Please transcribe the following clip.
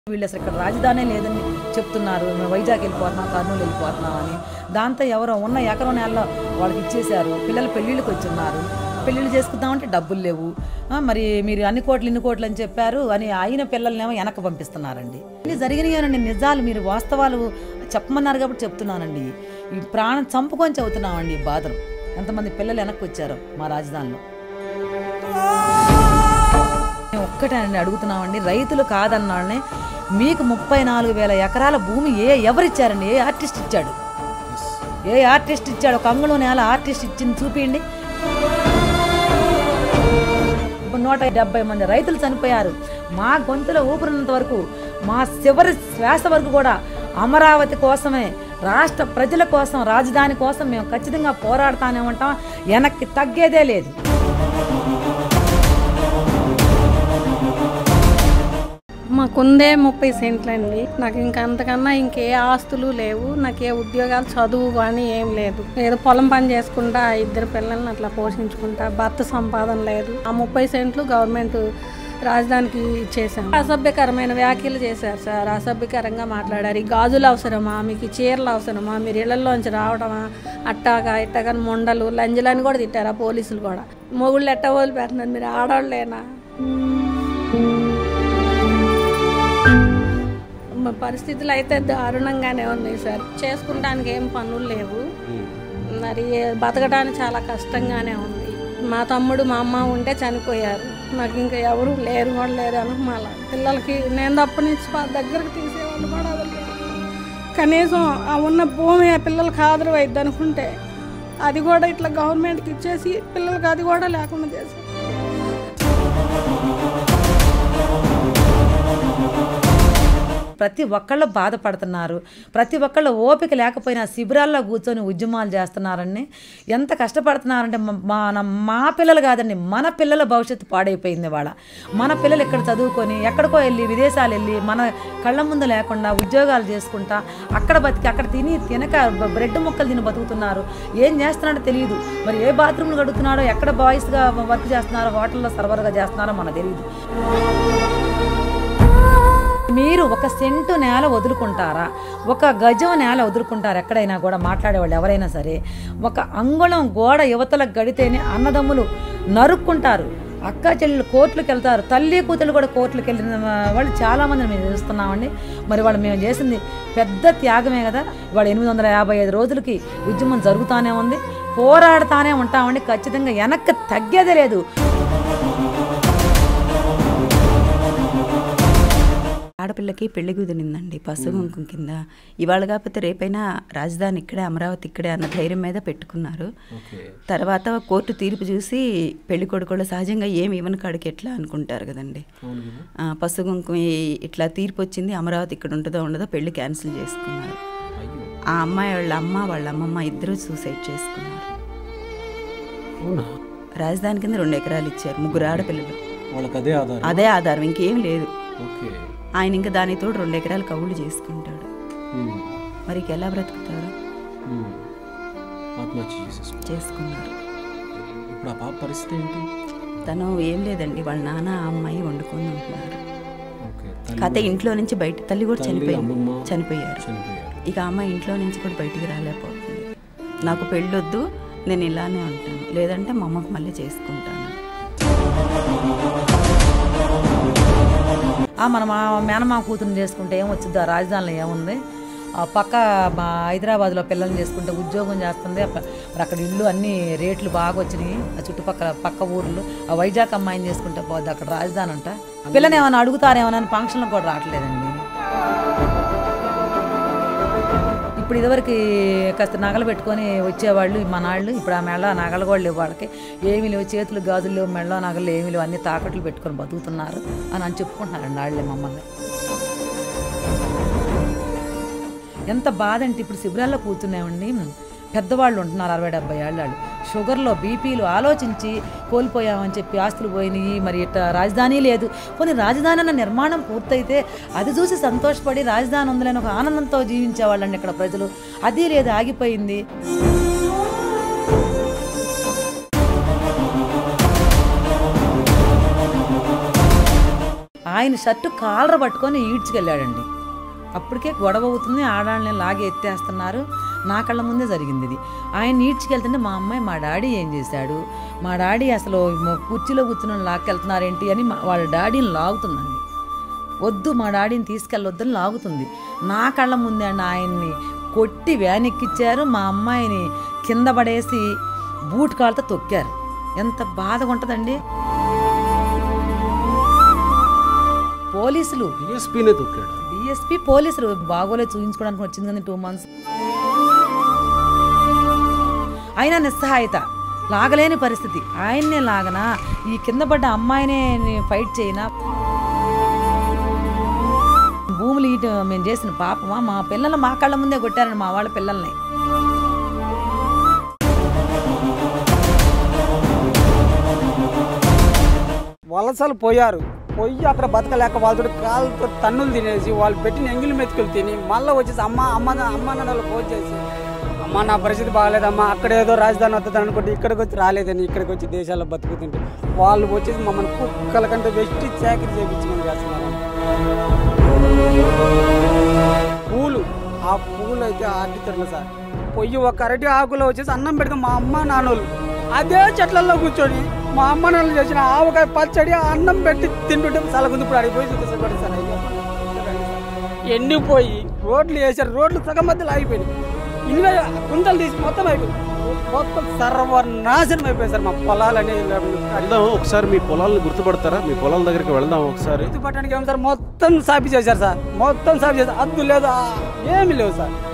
వీళ్ళు అసలు ఇక్కడ రాజధానే లేదని చెప్తున్నారు మేము వైజాగ్ వెళ్ళిపోతున్నాం కర్నూలు వెళ్ళిపోతున్నాం అని దాంతో ఎవరో ఉన్న ఎకరం నెలలో వాళ్ళకి ఇచ్చేశారు పిల్లలు పెళ్ళిళ్ళకి వచ్చి ఉన్నారు పెళ్ళిళ్ళు చేసుకుందామంటే డబ్బులు లేవు ఆ, మరి మీరు అన్ని కోట్లు ఇన్ని కోట్లు అని చెప్పారు అని అయిన పిల్లల్నేమో వెనక్కి పంపిస్తున్నారండి ఇన్ని జరిగినాయనండి నిజాలు మీరు వాస్తవాలు చెప్పమన్నారు కాబట్టి చెప్తున్నానండి ఈ ప్రాణం చంపుకొని చెబుతున్నామండి ఈ బాధలు ఎంతమంది పిల్లలు వెనక్కి వచ్చారు మా రాజధానిలో మేము ఒక్కటేనండి అడుగుతున్నామండి రైతులు కాదన్న వాళ్ళని మీకు ముప్పై నాలుగు వేల ఎకరాల భూమి ఏ ఎవరిచ్చారండి ఏ ఆర్టిస్ట్ ఇచ్చాడు ఏ ఆర్టిస్ట్ ఇచ్చాడు ఒక అంగుళం నేల ఆర్టిస్ట్ ఇచ్చింది చూపించండి ఇప్పుడు నూట డెబ్బై మంది రైతులు చనిపోయారు మా గొంతులో ఊపిరినంత వరకు మా చివరి శ్వాస వరకు కూడా అమరావతి కోసమే రాష్ట్ర ప్రజల కోసం రాజధాని కోసం మేము ఖచ్చితంగా పోరాడుతానే ఉంటాం వెనక్కి తగ్గేదే లేదు మాకుందే ముప్పై సెంట్లండి నాకు ఇంకా అంతకన్నా ఇంకే ఆస్తులు లేవు నాకు ఏ ఉద్యోగాలు చదువు కానీ ఏం లేదు ఏదో పొలం పని చేసుకుంటా ఇద్దరు పిల్లల్ని అట్లా పోషించుకుంటా భర్త సంపాదన లేదు ఆ ముప్పై సెంట్లు గవర్నమెంట్ రాజధానికి ఇచ్చేసాం అసభ్యకరమైన వ్యాఖ్యలు చేశారు సార్ అసభ్యకరంగా మాట్లాడారు ఈ గాజులు అవసరమా మీకు ఈ చీరలు అవసరమా మీరు ఇళ్లలోంచి రావడమా అట్టాగా ఇట్టగా మొండలు లంజలని కూడా తిట్టారు ఆ పోలీసులు కూడా మొగుళ్ళు ఎట్ట వదిలి పెడుతున్నారు మీరు ఆడవాళ్ళేనా మా పరిస్థితులు అయితే దారుణంగానే ఉన్నాయి సార్ చేసుకుంటానికి ఏం పనులు లేవు మరి బతకడానికి చాలా కష్టంగానే ఉంది మా తమ్ముడు మా అమ్మ ఉంటే చనిపోయారు నాకు ఇంకా ఎవరు లేరు కూడా లేరు అని మళ్ళా పిల్లలకి నేను తప్ప నుంచి వాళ్ళ దగ్గరకు తీసేవాళ్ళు కూడా ఎవరు లేరు. కనీసం ఆ ఉన్న భూమి ఆ పిల్లలకి ఆదరవు అయింది అనుకుంటే అది కూడా ఇట్లా గవర్నమెంట్కి ఇచ్చేసి పిల్లలకి అది కూడా లేకుండా చేశారు ప్రతి ఒక్కళ్ళు బాధపడుతున్నారు ప్రతి ఒక్కళ్ళు ఓపిక లేకపోయినా శిబిరాల్లో కూర్చొని ఉద్యమాలు చేస్తున్నారని ఎంత కష్టపడుతున్నారంటే మ- మన మా పిల్లలు కాదండి మన పిల్లల భవిష్యత్తు పాడైపోయింది వాళ్ళ మన పిల్లలు ఇక్కడ చదువుకొని ఎక్కడికో వెళ్ళి విదేశాలు వెళ్ళి మన కళ్ళ ముందు లేకుండా ఉద్యోగాలు చేసుకుంటా అక్కడ బతికి అక్కడ తిని తినక బ- బ్రెడ్ ముక్కలు తిని బతుకుతున్నారు ఏం చేస్తున్నాడో తెలియదు మరి ఏ బాత్రూమ్లు కడుగుతున్నాడో ఎక్కడ బాయ్స్గా వర్క్ చేస్తున్నారో హోటల్లో సర్వర్గా చేస్తున్నారో మనకు తెలియదు మీరు ఒక సెంటు నేల వదులుకుంటారా ఒక గజం నేల వదులుకుంటారా ఎక్కడైనా కూడా మాట్లాడేవాళ్ళు ఎవరైనా సరే ఒక అంగుళం గోడ యువతలకు గడితేనే అన్నదమ్ములు నరుక్కుంటారు అక్క చెల్లెలు కోర్టులకు వెళ్తారు తల్లి కూతురు కూడా కోర్టులకు వెళ్ళిన వాళ్ళు చాలామందిని మేము చూస్తున్నామండి మరి వాళ్ళు మేము చేసింది పెద్ద త్యాగమే కదా వాళ్ళు ఎనిమిది వందల యాభై ఐదు రోజులకి ఉద్యమం జరుగుతూనే ఉంది పోరాడుతానే ఉంటామండి ఖచ్చితంగా వెనక్కి తగ్గేదే లేదు ఆడపిల్లకి పెళ్లి కుదిరిందండి పసుపు కుంకుమ కింద ఇవాళ కాకపోతే రేపైనా రాజధాని ఇక్కడే అమరావతి ఇక్కడే అన్న ధైర్యం మీద పెట్టుకున్నారు తర్వాత కోర్టు తీర్పు చూసి పెళ్లి కొడుకులు సహజంగా ఏమి ఇవ్వని కాడికి ఎట్లా అనుకుంటారు కదండి ఆ, పసుపు కుంకుమ ఈ- ఇట్లా తీర్పు వచ్చింది అమరావతి ఇక్కడ ఉంటుందో ఉండదో పెళ్లి క్యాన్సిల్ చేసుకున్నారు ఆ అమ్మాయి వాళ్ళ అమ్మ వాళ్ళ అమ్మమ్మ ఇద్దరు సూసైడ్ చేసుకున్నారు అవునా రాజధాని కింద రెండు ఎకరాలు ఇచ్చారు ముగ్గురు ఆడపిల్లలు వాళ్ళకి అదే ఆధారం అదే ఆధారం ఇంకేం లేదు ఓకే ఆయన ఇంకా దానితో రెండు ఎకరాలు కవులు చేసుకుంటాడు ఉమ్, మరి ఇక ఎలా బ్రతుకుతాడు ఉమ్. ఆత్మహత్య చేసేసుకో చేసుకున్నారు ఇప్పుడు ఆ పాప పరిస్థితి ఏంటి తను ఏం లేదండి వాళ్ళ నాన్న ఆ అమ్మాయి వండుకొని ఉంటున్నారు ఓకే తల్లి కాకపోతే ఇంట్లో నుంచి బయట తల్లి కూడా తల్లి, చనిపోయింది అమ్మమ్మ చనిపోయారు చనిపోయారు ఇక ఆ అమ్మాయి ఇంట్లో నుంచి కూడా బయటికి రాలేకపోతుంది నాకు పెళ్ళొద్దు నేను ఇలానే ఉంటాను లేదంటే మా అమ్మకు మళ్ళీ చేసుకుంటాను ఆ మన మా మేనమా కూతురుని చేసుకుంటే ఏమొచ్చింది ఆ రాజధానిలో ఏముంది ఆ పక్క మా హైదరాబాద్లో పిల్లల్ని చేసుకుంటే ఉద్యోగం చేస్తుంది అప్ప- మరి అక్కడ ఇల్లు అన్ని రేట్లు బాగా వచ్చినాయి ఆ చుట్టుపక్కల పక్క ఊర్లు ఆ వైజాగ్ అమ్మాయిని చేసుకుంటే పోద్ది అక్కడ రాజధాని అంట పిల్లని ఏమైనా అడుగుతారేమోనని ఫంక్షన్లకు కూడా రావట్లేదండి ఇప్పుడు ఇదివరకు కాస్త నగలు పెట్టుకొని వచ్చేవాళ్ళు మా నాళ్ళు ఇప్పుడు ఆ మెళ్ళ నగలు కూడా లేవు వాళ్ళకి ఏమీ లేవు చేతులు గాజులు లేవు మెళ్ళ నగలు ఏమీ లేవు అన్ని తాకట్లు పెట్టుకొని బతుకుతున్నారు అని అని చెప్పుకుంటున్నారండి వాళ్ళే మమ్మల్ని ఎంత బాధ అంటే ఇప్పుడు శిబిరాల్లో కూర్చున్నామండి పెద్దవాళ్ళు ఉంటున్నారు అరవై డెబ్బై ఏళ్ళ వాళ్ళు షుగర్లో బీపీలు ఆలోచించి కోల్పోయామని చెప్పి ఆస్తులు పోయినాయి మరి ఇట్ట రాజధాని లేదు కొన్ని రాజధాని అన్న నిర్మాణం పూర్తయితే అది చూసి సంతోషపడి రాజధాని ఉందని ఒక ఆనందంతో జీవించేవాళ్ళండి ఇక్కడ ప్రజలు అది లేదు ఆగిపోయింది ఆయన షర్టు కాలర పట్టుకొని ఈడ్చుకెళ్ళాడండి అప్పటికే గొడవ అవుతుంది ఆడాళ్ళని లాగి ఎత్తేస్తున్నారు నా కళ్ళ ముందే జరిగింది ఇది ఆయన ఈడ్చుకెళ్తుంటే మా అమ్మాయి మా డాడీ ఏం చేశాడు మా డాడీ అసలు మా కుర్చీలో కూర్చుని లాక్కెళ్తున్నారేంటి అని మా- వాళ్ళ డాడీని లాగుతుందండి వద్దు మా డాడీని తీసుకెళ్ళొద్దని లాగుతుంది నా కళ్ళ ముందే అండి ఆయన్ని కొట్టి వ్యాన్ ఎక్కిచ్చారు మా అమ్మాయిని కింద పడేసి బూట్ కాళ్ళతో తొక్కారు ఎంత బాధగా ఉంటుందండి పోలీసులు డిఎస్పీనే తొక్కాడు డిఎస్పీ పోలీసులు బాగోలే చూపించుకోవడానికి వచ్చింది కానీ టూ మంత్స్ అయినా నిస్సహాయత లాగలేని పరిస్థితి ఆయన్నే లాగనా ఈ కింద పడ్డ అమ్మాయినే నే- ఫైట్ చేయనా భూములు ఇటు మేము చేసిన పాపమా మా పిల్లలు మా కళ్ళ ముందే కొట్టారండి మా వాళ్ళ పిల్లల్ని వలసలు పోయారు పోయి అక్కడ బతకలేక వాళ్ళతో కాళ్ళతో తన్నులు తినేసి వాళ్ళు పెట్టిన ఎంగిలి మెతుకులు తిని మళ్ళీ వచ్చేసి అమ్మ అమ్మ అమ్మ నాన్నలు ఫోన్ చేసి అమ్మ నా పరిస్థితి బాగాలేదమ్మా అక్కడ ఏదో రాజధాని వస్తుంది అనుకుంటే ఇక్కడికి వచ్చి రాలేదని ఇక్కడికి వచ్చి దేశాల్లో బతుకుతుంటే వాళ్ళు వచ్చేసి మమ్మల్ని కుక్కల కంటే వెస్ట్ చాకరీ చేయించమని చేస్తున్నారు పూలు ఆ పూలు అయితే ఆర్టితరులు సార్ పొయ్యి ఒక అరటి ఆకులో వచ్చేసి అన్నం పెడితే మా అమ్మ నాన్నోళ్ళు అదే చెట్లలో కూర్చొని మా అమ్మ నాన్నలు చేసిన ఆవకాయ పచ్చడి ఆ అన్నం పెట్టి తింటుంటే సలగుంది ఇప్పుడు అడిగిపోయి చూసేసరి సార్ అయ్యో. ఎండిపోయి రోడ్లు వేసారు రోడ్లు సగం మధ్యలో ఆగిపోయినాయి ఇనివే గుంతలు తీసి మొత్తం అయిపోయింది మొత్తం సర్వనాశనం అయిపోయింది సార్ మా పొలాలని వెళ్దాం ఒకసారి మీ పొలాలను గుర్తుపడతారా మీ పొలాల దగ్గరికి వెళ్దాం ఒకసారి గుర్తుపట్టడానికి ఏం సార్ మొత్తం సాపి చేశారు సార్ మొత్తం సాపి చేశారు అద్దు లేదు ఆ, ఏమీ లేవు సార్